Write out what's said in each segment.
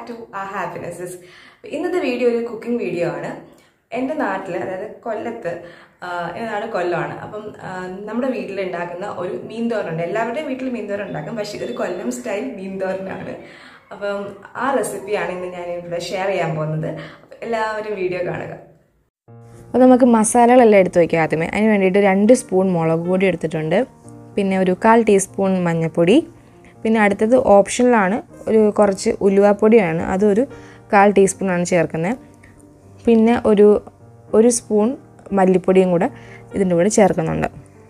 to ആ ഹാപ്പിനെസ്സസ് ഇന്നത്തെ video ഒരു കുക്കിംഗ് വീഡിയോ ആണ് എൻ്റെ നാട്ടിൽ അതായത് കൊല്ലത്ത് ആ, നാട് കൊല്ലമാണ് അപ്പം ആ, നമ്മുടെ വീട്ടിൽ ഉണ്ടാക്കുന്ന ഒരു മീൻതോരനുണ്ട് എല്ലാവരുടെയും വീട്ടിൽ മീൻതോരൻ ഉണ്ടാക്കും പക്ഷേ ഇതൊരു കൊല്ലം സ്റ്റൈൽ മീൻതോരനാണ് അപ്പം ആ റെസിപ്പിയാണ് ഇന്ന് ഞാൻ ഇവിടെ ഷെയർ ചെയ്യാൻ പോകുന്നത് അപ്പം എല്ലാവരും വീഡിയോ കാണുക അപ്പോൾ നമുക്ക് മസാലകളെല്ലാം എടുത്ത് വയ്ക്കാം ആദ്യമേ അതിന് വേണ്ടിയിട്ട് രണ്ട് സ്പൂൺ മുളക് പൊടി എടുത്തിട്ടുണ്ട് പിന്നെ ഒരു കാൽ ടീസ്പൂൺ മഞ്ഞൾപ്പൊടി പിന്നെ അടുത്തത് ഓപ്ഷനിലാണ് ഒരു കുറച്ച് ഉലുവാപ്പൊടിയാണ് അതൊരു കാൽ ടീസ്പൂണാണ് ചേർക്കുന്നത് പിന്നെ ഒരു ഒരു സ്പൂൺ മല്ലിപ്പൊടിയും കൂടെ ഇതിൻ്റെ കൂടെ ചേർക്കുന്നുണ്ട്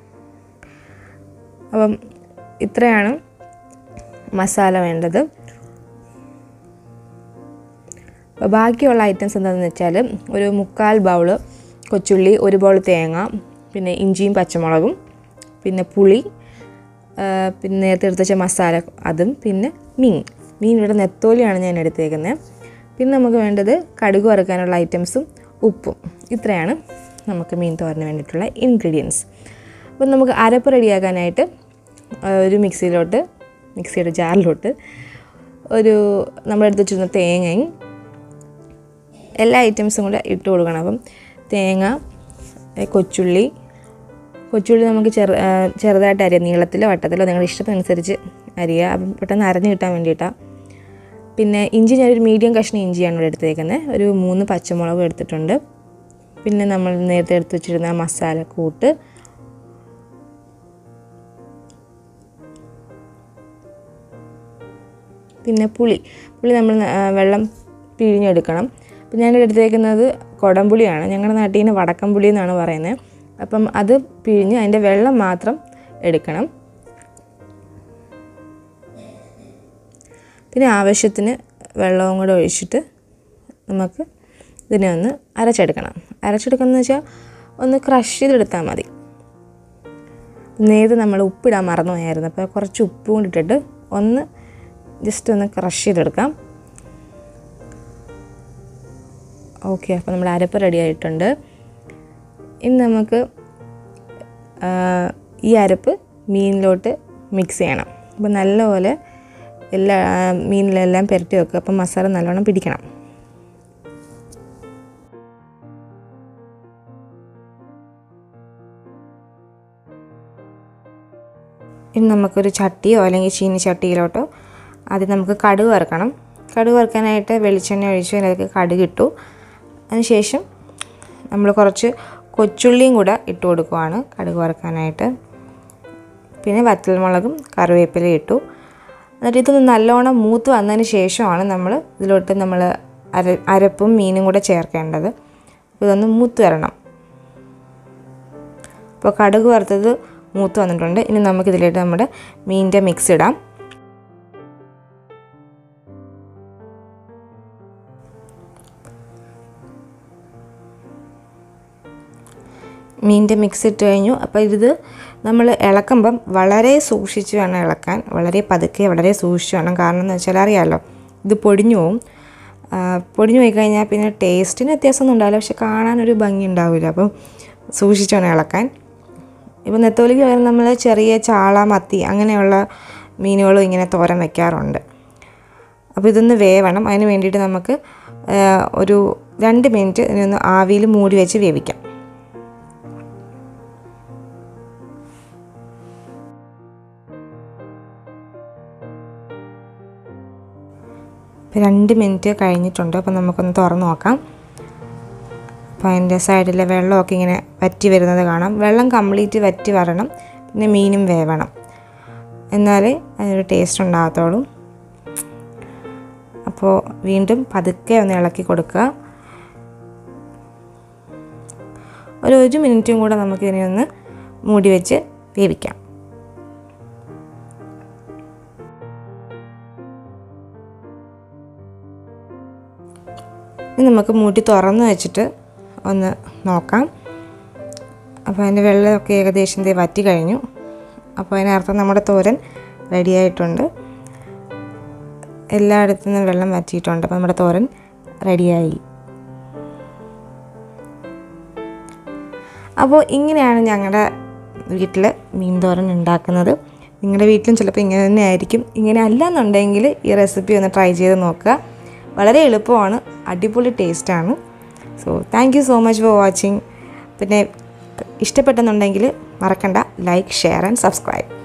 അപ്പം ഇത്രയാണ് മസാല വേണ്ടത് അപ്പോൾ ബാക്കിയുള്ള ഐറ്റംസ് എന്താണെന്ന് വെച്ചാൽ ഒരു മുക്കാൽ ബൗള് കൊച്ചുള്ളി ഒരു ബൗൾ തേങ്ങ പിന്നെ ഇഞ്ചിയും പച്ചമുളകും പിന്നെ പുളി ആ, പിന്നെ നേരത്തെ എടുത്ത് വെച്ച മസാല അതും പിന്നെ മീൻ മീൻ ഇവിടെ നെത്തോലിയാണ് ഞാൻ എടുത്തേക്കുന്നത് പിന്നെ നമുക്ക് വേണ്ടത് കടുക് വറുക്കാനുള്ള ഐറ്റംസും ഉപ്പും ഇത്രയാണ് നമുക്ക് മീൻ തോരന് വേണ്ടിയിട്ടുള്ള ഇൻഗ്രീഡിയൻസ് അപ്പം നമുക്ക് അരപ്പ് റെഡിയാക്കാനായിട്ട് ആ, ഒരു മിക്സിയിലോട്ട് മിക്സിയുടെ ജാറിലോട്ട് ഒരു നമ്മളെടുത്ത് വെച്ചിരുന്ന തേങ്ങയും എല്ലാ ഐറ്റംസും കൂടെ ഇട്ട് കൊടുക്കണം അപ്പം തേങ്ങ ഏ, കൊച്ചുള്ളി കൊച്ചുള്ളി നമുക്ക് ചെറു ആ, ചെറുതായിട്ട് അരിയാം നീളത്തിലോ വട്ടത്തിലോ നിങ്ങളുടെ ഇഷ്ടത്തിനനുസരിച്ച് അരിയുക അപ്പം പെട്ടെന്ന് അരഞ്ഞ് കിട്ടാൻ വേണ്ടിയിട്ടാണ് പിന്നെ ഇഞ്ചി ഞാനൊരു മീഡിയം കഷ്ണം ഇഞ്ചിയാണ് ഇവിടെ എടുത്തേക്കുന്നത് ഒരു മൂന്ന് പച്ചമുളകും എടുത്തിട്ടുണ്ട് പിന്നെ നമ്മൾ നേരത്തെ എടുത്ത് വെച്ചിരുന്ന മസാല കൂട്ട് പിന്നെ പുളി പുളി നമ്മൾ ആ, വെള്ളം പിഴിഞ്ഞെടുക്കണം അപ്പം ഞാൻ എടുത്തേക്കുന്നത് കുടംപുളിയാണ് ഞങ്ങളുടെ നാട്ടിൽ നിന്ന് വടക്കം പുളി എന്നാണ് പറയുന്നത് അപ്പം അത് പിഴിഞ്ഞ് അതിൻ്റെ വെള്ളം മാത്രം എടുക്കണം പിന്നെ ആവശ്യത്തിന് വെള്ളവും കൂടെ ഒഴിച്ചിട്ട് നമുക്ക് ഇതിനെ ഒന്ന് അരച്ചെടുക്കണം അരച്ചെടുക്കുന്നത് വെച്ചാൽ ഒന്ന് ക്രഷ് ചെയ്തെടുത്താൽ മതി നേരത്തെ നമ്മൾ ഉപ്പിടാൻ മറന്നു പോയായിരുന്നു അപ്പോൾ കുറച്ച് ഉപ്പ് കൊണ്ടിട്ടിട്ട് ഒന്ന് ജസ്റ്റ് ഒന്ന് ക്രഷ് ചെയ്തെടുക്കാം ഓക്കെ അപ്പോൾ നമ്മുടെ അരപ്പ് റെഡി ആയിട്ടുണ്ട് ഇനി നമുക്ക് ആ, ഈ അരപ്പ് മീനിലോട്ട് മിക്സ് ചെയ്യണം അപ്പോൾ നല്ലപോലെ എല്ലാ ആ, മീനിലെല്ലാം പുരട്ടി വെക്കുക അപ്പം മസാല നല്ലോണം പിടിക്കണം ഇനി നമുക്കൊരു ചട്ടിയോ അല്ലെങ്കിൽ ചീനി ചട്ടിയിലോട്ടോ ആദ്യം നമുക്ക് കടുക് വറുക്കണം കടുക് വറുക്കാനായിട്ട് വെളിച്ചെണ്ണ ഒഴിച്ച് അതിലേക്ക് കടുക് ഇട്ടു അതിനുശേഷം നമ്മൾ കുറച്ച് കൊച്ചുള്ളിയും കൂടെ ഇട്ട് കൊടുക്കുവാണ് കടുക് വറുക്കാനായിട്ട് പിന്നെ വറ്റൽമുളകും കറിവേപ്പിലയും ഇട്ടു എന്നിട്ട് ഇതൊന്ന് നല്ലോണം മൂത്ത് വന്നതിന് ശേഷമാണ് നമ്മൾ ഇതിലോട്ട് നമ്മൾ അര അരപ്പും മീനും കൂടെ ചേർക്കേണ്ടത് അപ്പോൾ ഇതൊന്ന് മൂത്ത് വരണം അപ്പോൾ കടുക് വറുത്തത് മൂത്ത് വന്നിട്ടുണ്ട് ഇനി നമുക്ക് ഇതിലേക്ക് നമ്മുടെ മീനിൻ്റെ മിക്സ് ഇടാം മീനിൻ്റെ മിക്സ് ഇട്ട് കഴിഞ്ഞു അപ്പോൾ ഇത് നമ്മൾ ഇളക്കുമ്പം വളരെ സൂക്ഷിച്ച് വേണം ഇളക്കാൻ വളരെ പതുക്കെ വളരെ സൂക്ഷിച്ച് വേണം കാരണം എന്ന് വെച്ചാൽ അറിയാമല്ലോ ഇത് പൊടിഞ്ഞു പോവും ആ, പൊടിഞ്ഞു പോയി കഴിഞ്ഞാൽ പിന്നെ ടേസ്റ്റിന് വ്യത്യാസമൊന്നും ഉണ്ടാവില്ല പക്ഷെ കാണാനൊരു ഭംഗി ഉണ്ടാവില്ല അപ്പം സൂക്ഷിച്ച് വേണം ഇളക്കാൻ ഇപ്പം നെത്തോലിക്ക് പകരം നമ്മൾ ചെറിയ ചാള മത്തി അങ്ങനെയുള്ള മീനുകളും ഇങ്ങനെ തോരൻ വെക്കാറുണ്ട് അപ്പോൾ ഇതൊന്ന് വേവണം അതിന് വേണ്ടിയിട്ട് നമുക്ക് ആ, ഒരു രണ്ട് മിനിറ്റ് ഇതിനൊന്ന് ആവിയിൽ മൂടി വെച്ച് വേവിക്കാം ഇപ്പോൾ രണ്ട് മിനിറ്റ് കഴിഞ്ഞിട്ടുണ്ട് അപ്പോൾ നമുക്കൊന്ന് തുറന്ന് നോക്കാം അപ്പോൾ അതിൻ്റെ സൈഡിലെ വെള്ളമൊക്കെ ഇങ്ങനെ വറ്റി വരുന്നത് കാണാം വെള്ളം കംപ്ലീറ്റ് വറ്റി വരണം പിന്നെ മീനും വേവണം എന്നാലേ അതിനൊരു ടേസ്റ്റ് ഉണ്ടാകത്തുള്ളൂ അപ്പോൾ വീണ്ടും പതുക്കെ ഒന്ന് ഇളക്കി കൊടുക്കുക ഒരു ഒരു മിനിറ്റും കൂടെ നമുക്കിതിനെ ഒന്ന് മൂടി വെച്ച് വേവിക്കാം ഇനി നമുക്ക് മൂട്ടി തുറന്ന് വെച്ചിട്ട് ഒന്ന് നോക്കാം അപ്പോൾ അതിൻ്റെ വെള്ളമൊക്കെ ഏകദേശം ദേ വറ്റി കഴിഞ്ഞു അപ്പോൾ അതിനർത്ഥം നമ്മുടെ തോരൻ റെഡി ആയിട്ടുണ്ട് എല്ലായിടത്തു നിന്നും വെള്ളം വറ്റിയിട്ടുണ്ട് അപ്പോൾ നമ്മുടെ തോരൻ റെഡിയായി അപ്പോൾ ഇങ്ങനെയാണ് ഞങ്ങളുടെ വീട്ടിൽ മീൻ തോരൻ ഉണ്ടാക്കുന്നത് നിങ്ങളുടെ വീട്ടിലും ചിലപ്പോൾ ഇങ്ങനെ തന്നെ ആയിരിക്കും ഇങ്ങനെ അല്ല എന്നുണ്ടെങ്കിൽ ഈ റെസിപ്പി ഒന്ന് ട്രൈ ചെയ്ത് നോക്കുക വളരെ എളുപ്പമാണ് അടിപൊളി ടേസ്റ്റാണ് so thank you so much for watching പിന്നെ ഇഷ്ടപ്പെട്ടെന്നുണ്ടെങ്കിൽ മറക്കണ്ട ലൈക്ക് ഷെയർ ആൻഡ് സബ്സ്ക്രൈബ്